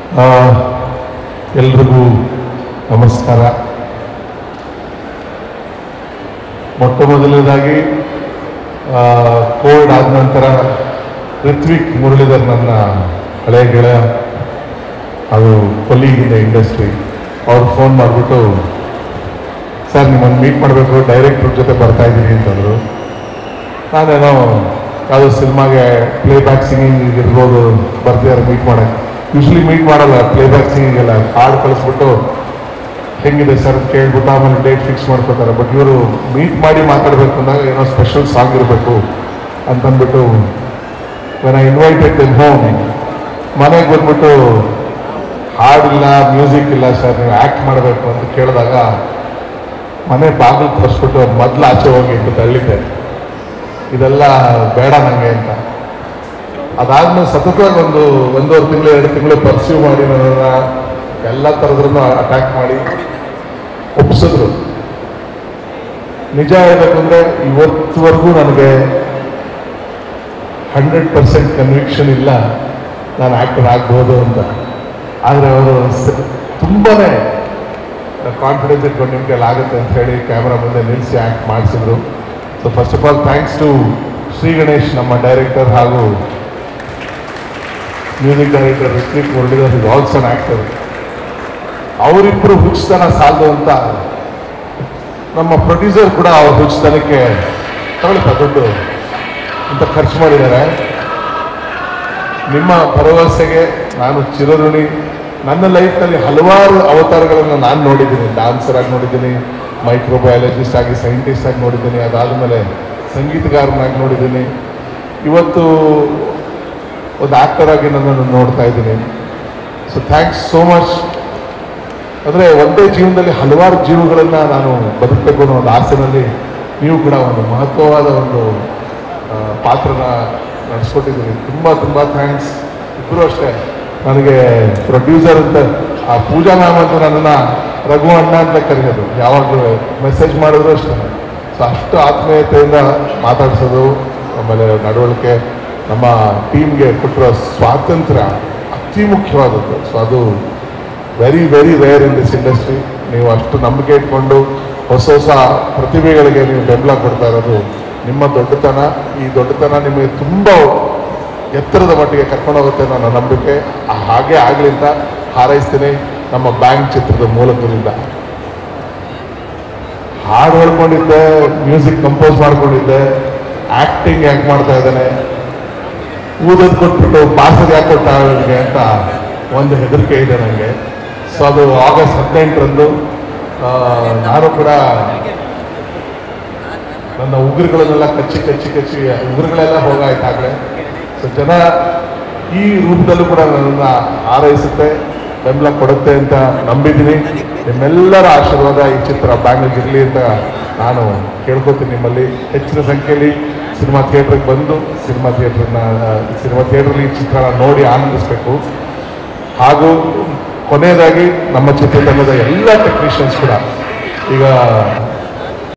ಆ, ಎಲ್ರಿಗೂ ನಮಸ್ಕಾರ ಮೊಟ್ಟ ಮೊದಲನೇದಾಗಿ ಕೋವಿಡ್ ಆದ ನಂತರ ಋತ್ವಿಕ್ ಮುರಳೀಧರ್ ನನ್ನ ಹಳೆಯ ಗೆಳೆಯ ಅದು ಕೊಲ್ಲಿಗಿನ ಇಂಡಸ್ಟ್ರಿ ಅವ್ರು ಫೋನ್ ಮಾಡಿಬಿಟ್ಟು ಸರ್ ನಿಮ್ಮನ್ನು ಮೀಟ್ ಮಾಡಬೇಕು ಡೈರೆಕ್ಟ್ರ್ ಜೊತೆ ಬರ್ತಾ ಇದ್ದೀನಿ ಅಂತಂದರು ನಾನೇನೋ ಯಾವುದೋ ಸಿನಿಮಾಗೆ ಪ್ಲೇಬ್ಯಾಕ್ ಸಿಂಗಿಂಗ್ ಇರ್ಬೋದು ಬರ್ತಿದ್ದಾರೆ ಮೀಟ್ ಮಾಡೋಕ್ಕೆ ಯೂಶ್ವಲಿ ಮೀಟ್ ಮಾಡಲ್ಲ ಪ್ಲೇಬ್ಯಾಕ್ ಸಿಂಗಿಂಗೆಲ್ಲ ಹಾಡು ಕಳಿಸ್ಬಿಟ್ಟು ಹೆಂಗಿದೆ ಸರ್ ಕೇಳ್ಬಿಟ್ಟು ಆಮೇಲೆ ಡೇಟ್ ಫಿಕ್ಸ್ ಮಾಡ್ಕೋತಾರೆ ಬಟ್ ಇವರು ಮೀಟ್ ಮಾಡಿ ಮಾತಾಡಬೇಕು ಅಂದಾಗ ಏನೋ ಸ್ಪೆಷಲ್ ಸಾಂಗ್ ಇರಬೇಕು ಅಂತಂದ್ಬಿಟ್ಟು when I invited them home ಮನೆಗೆ ಬಂದ್ಬಿಟ್ಟು ಹಾಡಿಲ್ಲ ಮ್ಯೂಸಿಕ್ ಇಲ್ಲ ಸರ್ ನೀವು ಆ್ಯಕ್ಟ್ ಮಾಡಬೇಕು ಅಂತ ಕೇಳಿದಾಗ ಮನೆ ಬಾಗಿಲು ತರಿಸ್ಬಿಟ್ಟು ಮೊದಲು ಆಚೆ ಹೋಗಿ ಅಂತ ತಳ್ಳಿದ್ದೆ ಇದೆಲ್ಲ ಬೇಡ ನನಗೆ ಅಂತ ಅದಾದ್ಮೇಲೆ ಸತತವಾಗಿ ಒಂದು ಒಂದೂವರೆ ತಿಂಗಳು ಎರಡು ತಿಂಗಳು ಪರ್ಸ್ಯೂ ಮಾಡಿ ನನ್ನನ್ನು ಎಲ್ಲ ಥರದ್ರನ್ನು ಅಟ್ಯಾಕ್ ಮಾಡಿ ಒಪ್ಪಿಸಿದ್ರು ನಿಜ ಹೇಳಬೇಕು ಅಂದರೆ ಇವತ್ತುವರೆಗೂ ನನಗೆ ಹಂಡ್ರೆಡ್ ಪರ್ಸೆಂಟ್ ಕನ್ವಿಕ್ಷನ್ ಇಲ್ಲ ನಾನು ಆ್ಯಕ್ಟರ್ ಆಗ್ಬೋದು ಅಂತ ಆದರೆ ಅವರು ತುಂಬಾ ಕಾನ್ಫಿಡೆನ್ಸ್ ಇಟ್ಕೊಂಡು ನಿಮ್ಮ ಕೈಲಿ ಆಗುತ್ತೆ ಅಂತ ಹೇಳಿ ಕ್ಯಾಮ್ರಾ ಮುಂದೆ ನಿಲ್ಲಿಸಿ ಆ್ಯಕ್ಟ್ ಮಾಡಿಸಿದ್ರು so first of all thanks to Shri Ganesh ನಮ್ಮ ಡೈರೆಕ್ಟರ್ ಹಾಗೂ music director Rithvik Muralidhar is also an actor ಅವರಿಬ್ಬರು ಹುಚ್ಚತನ ಸಾಲದು ಅಂತ ನಮ್ಮ ಪ್ರೊಡ್ಯೂಸರ್ ಕೂಡ ಅವ್ರ ಹುಚ್ಚತನಕ್ಕೆ ತಗೊಳ್ಳಿಪ್ಪ ದುಡ್ಡು ಅಂತ ಖರ್ಚು ಮಾಡಿದ್ದಾರೆ ನಿಮ್ಮ ಭರವಸೆಗೆ ನಾನು ಚಿರಋಣಿ ನನ್ನ ಲೈಫ್ನಲ್ಲಿ ಹಲವಾರು ಅವತಾರಗಳನ್ನು ನಾನು ನೋಡಿದ್ದೀನಿ ಡಾನ್ಸರ್ ಆಗಿ ನೋಡಿದ್ದೀನಿ ಮೈಕ್ರೋಬಯಾಲಜಿಸ್ಟ್ ಆಗಿ ಸೈಂಟಿಸ್ಟ್ ಆಗಿ ನೋಡಿದ್ದೀನಿ ಅದಾದಮೇಲೆ ಸಂಗೀತಗಾರನಾಗಿ ನೋಡಿದ್ದೀನಿ ಇವತ್ತು ಒಂದು ಆ್ಯಕ್ಟರ್ ಆಗಿ ನನ್ನನ್ನು ನೋಡ್ತಾ ಇದ್ದೀನಿ ಸೊ ಥ್ಯಾಂಕ್ಸ್ ಸೋ ಮಚ್ ಅಂದರೆ ಒಂದೇ ಜೀವನದಲ್ಲಿ ಹಲವಾರು ಜೀವಗಳನ್ನು ನಾನು ಬದುಕಬೇಕು ಅನ್ನೋ ಒಂದು ಆಸೆನಲ್ಲಿ ನೀವು ಕೂಡ ಒಂದು ಮಹತ್ವವಾದ ಒಂದು ಆ, ಪಾತ್ರನ ನಡೆಸ್ಕೊಟ್ಟಿದ್ದೀರಿ ತುಂಬ ತುಂಬ ಥ್ಯಾಂಕ್ಸ್ ಇಬ್ಬರು ಅಷ್ಟೇ ನನಗೆ ಪ್ರೊಡ್ಯೂಸರ್ ಅಂತ ಆ ಪೂಜಾ ಮ್ಯಾಮ್ ಅಂತ ನನ್ನನ್ನು ರಘು ಅಣ್ಣ ಅಂತ ಕರೆಯೋದು ಯಾವಾಗಲೂ ಮೆಸೇಜ್ ಮಾಡಿದ್ರು ಅಷ್ಟೇ ಸೊ ಅಷ್ಟು ಆತ್ಮೀಯತೆಯಿಂದ ಮಾತಾಡಿಸೋದು ಆಮೇಲೆ ನಡವಳಿಕೆ ನಮ್ಮ ಟೀಮ್ಗೆ ಕೊಟ್ಟಿರೋ ಸ್ವಾತಂತ್ರ್ಯ ಅತಿ ಮುಖ್ಯವಾದದ್ದು ಸೊ ಅದು very very rare in this industry ನೀವು ಅಷ್ಟು ನಂಬಿಕೆ ಇಟ್ಕೊಂಡು ಹೊಸ ಹೊಸ ಪ್ರತಿಭೆಗಳಿಗೆ ನೀವು ಬೆಂಬಲ ಕೊಡ್ತಾ ಇರೋದು ನಿಮ್ಮ ದೊಡ್ಡತನ ಈ ದೊಡ್ಡತನ ನಿಮಗೆ ತುಂಬ ಎತ್ತರದ ಮಟ್ಟಿಗೆ ಕರ್ಕೊಂಡು ಹೋಗುತ್ತೆ ಅನ್ನೋ ನನ್ನ ನಂಬಿಕೆ ಆ ಹಾಗೆ ಆಗಲಿ ಅಂತ ಹಾರೈಸ್ತೀನಿ ನಮ್ಮ ಬ್ಯಾಂಕ್ ಚಿತ್ರದ ಮೂಲಕದಿಂದ ಹಾಡು ಹೇಳ್ಕೊಂಡಿದ್ದೆ ಮ್ಯೂಸಿಕ್ ಕಂಪೋಸ್ ಮಾಡ್ಕೊಂಡಿದ್ದೆ ಆ್ಯಕ್ಟಿಂಗ್ ಯಾಕೆ ಮಾಡ್ತಾ ಇದ್ದಾನೆ ಊದದ್ ಕೊಟ್ಬಿಟ್ಟು ಪಾರ್ಸಲ್ ಯಾಕೆ ಕೊಟ್ಟ ಅವನಿಗೆ ಅಂತ ಒಂದು ಹೆದರಿಕೆ ಇದೆ ನನಗೆ ಸೊ ಅದು ಆಗಸ್ಟ್ ಹದಿನೆಂಟರಂದು ಆ, ನಾನು ಕೂಡ ನನ್ನ ಉಗುರುಗಳನ್ನೆಲ್ಲ ಕಚ್ಚಿ ಕಚ್ಚಿ ಕಚ್ಚಿ ಉಗುರುಗಳೆಲ್ಲ ಹೋಗಾಯ್ತಾಗಲೇ ಸೊ ಜನ ಈ ರೂಪದಲ್ಲೂ ಕೂಡ ನನ್ನನ್ನು ಹಾರೈಸುತ್ತೆ ಬೆಂಬಲ ಕೊಡುತ್ತೆ ಅಂತ ನಂಬಿದ್ದೀನಿ ನಿಮ್ಮೆಲ್ಲರ ಆಶೀರ್ವಾದ ಈ ಚಿತ್ರ ಬ್ಯಾಂಗ್ಳೂರಿಗೆ ಇರಲಿ ಅಂತ ನಾನು ಕೇಳ್ಕೊತೀನಿ ನಿಮ್ಮಲ್ಲಿ ಹೆಚ್ಚಿನ ಸಂಖ್ಯೆಯಲ್ಲಿ ಸಿನಿಮಾ ಥಿಯೇಟ್ರಿಗೆ ಬಂದು ಸಿನಿಮಾ ಥಿಯೇಟ್ರನ್ನ ಸಿನಿಮಾ ಥಿಯೇಟ್ರಲ್ಲಿ ಈ ಚಿತ್ರನ ನೋಡಿ ಆನಂದಿಸಬೇಕು ಹಾಗೂ ಕೊನೆಯದಾಗಿ ನಮ್ಮ ಚಿತ್ರತಂಡದ ಎಲ್ಲ ಟೆಕ್ನಿಷಿಯನ್ಸ್ ಕೂಡ ಈಗ